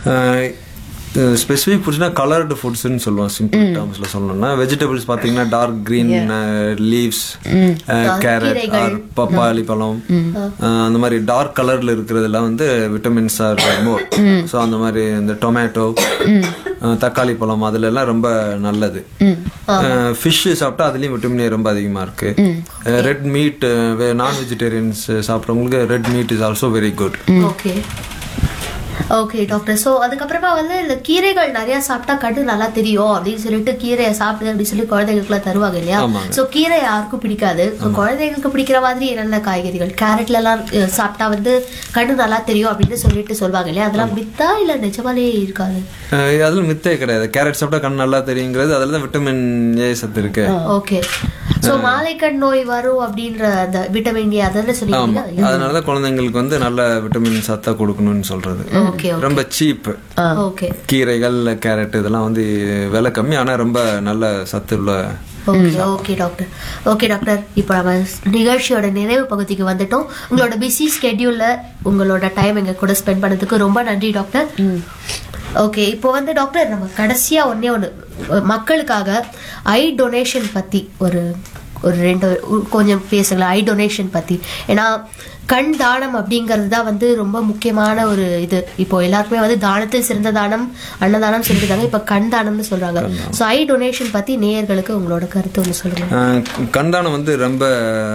Specific ஃபுட்ஸ்னா coloured ஃபுட்ஸ்னு சொல்லுவோம் simple டேர்ம்ஸ்ல சொல்லணும்னா vegetables பார்த்தீங்கன்னா dark green leaves carrot or பப்பாளி பழம் அஹ், அந்த மாதிரி டார்க் கலர்ல இருக்கிறதுலாம் வந்து விட்டமின்ஸ் ஆர் மோர் ஸோ அந்த மாதிரி இந்த டொமேட்டோ தக்காளி பழம் அதுல எல்லாம் ரொம்ப நல்லது ஃபிஷ் சாப்பிட்டா அதுலயும் விட்டமின் ஏ ரொம்ப அதிகமா இருக்கு ரெட் மீட் நான் வெஜிடேரியன்ஸ் சாப்பிட்றவங்களுக்கு red meat is also very good okay okay doctor so அதுக்கப்புறமா வந்து இந்த கீரைகள் நிறைய சாப்பிட்டா கண்ணு நல்லா தெரியும் அப்படின்னு சொல்லிட்டு கீரையை சாப்பிடுது அப்படின்னு சொல்லி குழந்தைகளுக்குலாம் தருவாங்க இல்லையா ஆமாங்க. ஸோ கீரை யாருக்கும் பிடிக்காது ஸோ குழந்தைகளுக்கு பிடிக்கிற மாதிரி என்னென்ன காய்கறிகள் கேரட்ல எல்லாம் அஹ், சாப்பிட்டா வந்து கண்ணு நல்லா தெரியும் அப்படின்னு சொல்லிட்டு சொல்லுவாங்க இல்லையா அதெல்லாம் மித்தா இல்ல நிஜமாலே இருக்காது அதில் மித்தே கிடையாது கேரட் சாப்பிட்டா கண் நல்லா தெரியுங்கிறது அதில் தான் விட்டமின் ஏ சத்து இருக்கு ஓகே ஸோ மாலைக்கண் நோய் வரும் அப்படின்ற அந்த விட்டமின் ஏ அதெல்லாம் ஆமா சொல்லியிருக்கீங்க அதனால தான் குழந்தைங்களுக்கு வந்து நல்ல விட்டமின் சத்தா கொடுக்கணும்னு சொல்றது ஓகே ரொம்ப சீப் ஓகே கீரைகள் கேரட் இதெல்லாம் வந்து விலை கம்மி ஆனா ரொம்ப நல்ல சத்து உள்ள okay okay doctor okay doctor இப்போ நம்ம நிகழ்ச்சியோட நிறைவு பகுதிக்கு வந்துட்டோம் உங்களோட பிஸி ஸ்கெடியூல்ல உங்களோட டைம் எங்க கூட ஸ்பெண்ட் பண்ணதுக்கு ரொம்ப நன்றி டாக்டர் ஓகே இப்போ வந்து டாக்டர் நம்ம கடைசியா ஒண்ணே ஒன்று மக்களுக்காக ஐ டொனேஷன் பத்தி ஒரு ஒரு ரெண்டு உ- கொஞ்சம் பேசுங்களேன் ஐ டொனேஷன் பத்தி ஏன்னா கண் தானம் அப்படிங்கிறது தான் வந்து ரொம்ப முக்கியமான ஒரு இது இப்போ எல்லாருக்குமே வந்து தானத்தில் சிறந்த தானம் அன்னதானம் சொல்லியிருக்காங்க இப்போ கண் தானம்னு சொல்றாங்க ஸோ ஐ டொனேஷன் பத்தி நேயர்களுக்கு உங்களோட கருத்து ஒன்று சொல்லுங்க அஹ் கண்தானம் வந்து ரொம்ப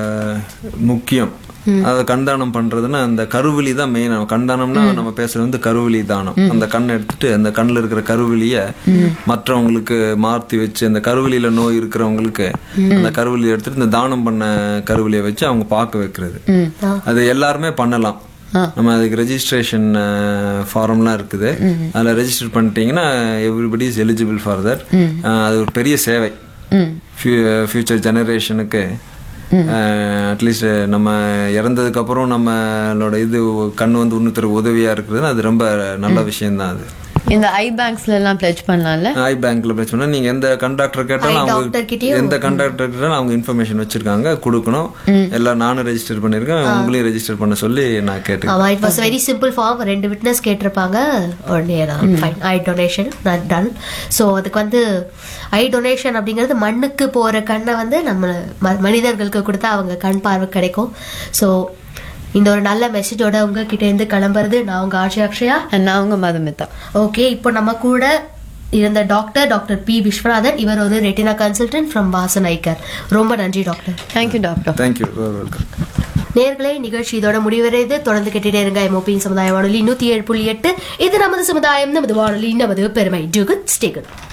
முக்கியம் அதாவது கண்தானம் பண்றதுன்னா அந்த கருவிழி தான் மெயின் கண்தானம்னா நம்ம பேசுறது வந்து கருவிழி தானம் அந்த கண்ணை எடுத்துட்டு அந்த கண்ணுல இருக்கிற கருவிழிய மற்றவங்களுக்கு மாத்தி வச்சு அந்த கருவிழியில நோய் இருக்கிறவங்களுக்கு அந்த கருவிழியை எடுத்துட்டு இந்த தானம் பண்ண கருவிழியை வச்சு அவங்க பார்க்க வைக்கிறது அது எல்லாருமே பண்ணலாம் நம்ம அதுக்கு ரெஜிஸ்ட்ரேஷன் ஃபார்ம்லாம் இருக்குது அதில் ரெஜிஸ்டர் பண்ணிட்டீங்கன்னா everybody is eligible for that அது ஒரு பெரிய சேவை ஃபியூச்சர் ஜெனரேஷனுக்கு அட்லீஸ்ட் நம்ம இறந்ததுக்கு அப்புறம் நம்மளோட இது கண் வந்து இன்னொருத்தர் உதவியா இருக்குதுன்னா அது ரொம்ப நல்ல விஷயம்தான் அது இந்த ஐ பேங்க்ஸ்ல எல்லாம் பிளட்ஜ் பண்ணலாம்ல ஐ பேங்க்ல போய் சொன்னா நீங்க எந்த கண்டாக்டர் கேட்டாலும் Eye doctor அவங்க கிட்டயும் எந்த கண்டாக்டர் கேட்டாலும் அவங்க இன்ஃபர்மேஷன் வச்சிருக்காங்க கொடுக்கணும் எல்லாம் நானும் ரெஜிஸ்டர் பண்ணிருக்கேன் உங்களையும் ரெஜிஸ்டர் பண்ண சொல்லி நான் கேட்டுக்கிறேன் ஆமா it was very simple form ரெண்டு விட்னஸ் கேட்டிருப்பாங்க உடனே fine I donation done so அதுக்கு வந்து ஐ டொனேஷன் அப்படிங்கிறது மண்ணுக்கு போற கண்ணை வந்து நம்ம ம- மனிதர்களுக்கு கொடுத்தா அவங்க கண் பார்வை கிடைக்கும் ஸோ இந்த ஒரு நல்ல மெசேஜோட உங்ககிட்ட இருந்து கிளம்புறது நான் உங்க ஆட்சி அக்ஷயா நான் உங்க மதுமிதா ஓகே இப்போ நம்ம கூட இருந்த டாக்டர் டாக்டர் பி விஸ்வநாதன் இவர் ஒரு retina consultant from Vasan eye care ரொம்ப நன்றி doctor thank you doctor thank you welcome நேர்களே நிகழ்ச்சி இதோட முடிவடைது தொடர்ந்து கேட்டுட்டே இருங்க எம்ஓபியின் சமுதாய வானொலி நூத்தி ஏழு புள்ளி எட்டு இது நமது சமுதாயம் நமது வானொலி நமது பெருமை டு குட் ஸ்டே குட்